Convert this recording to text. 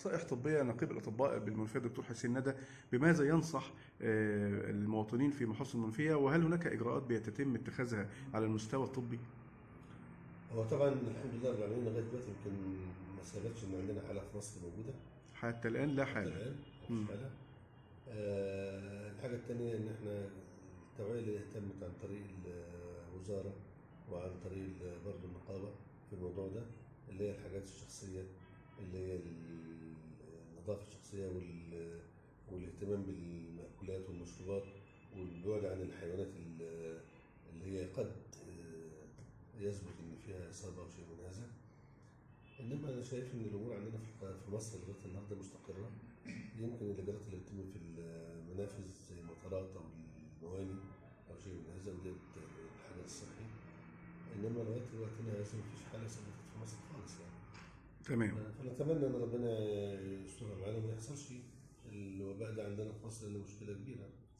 نصائح طبيه نقيب الاطباء بالمنفيه الدكتور حسين ندى بماذا ينصح آه، المواطنين في محافظه المنفيه وهل هناك اجراءات بيتم اتخاذها على المستوى الطبي؟ هو طبعا الحمد لله رب العالمين لغايه دلوقتي يمكن ما ثبتش ان عندنا حاله في مصر موجوده حتى الان لا حتى حاله الان مم. مفيش حاله آه الحاجه الثانيه ان احنا التوعيه اللي تمت عن طريق الوزاره وعن طريق برضه النقابه في الموضوع ده اللي هي الحاجات الشخصيه اللي هي النظافه الشخصيه وال والاهتمام بالمأكولات والمشروبات والبعد عن الحيوانات ال- اللي هي قد آه، يثبت ان فيها اصابه او شيء من هذا انما انا شايف ان الامور عندنا في الق- في مصر لغايه النهارده مستقره يمكن الاجراءات اللي بتتم في المنافذ زي المطارات او المواني او شيء من هذا وديت الحاجه الصحي انما لغايه وقتنا هذا مفيش حاله ثبتت في مصر خالص يعني تمام فنتمنى ان ربنا يسترها معانا وما يحصلش الوباء ده عندنا في مصر لانه مشكله كبيره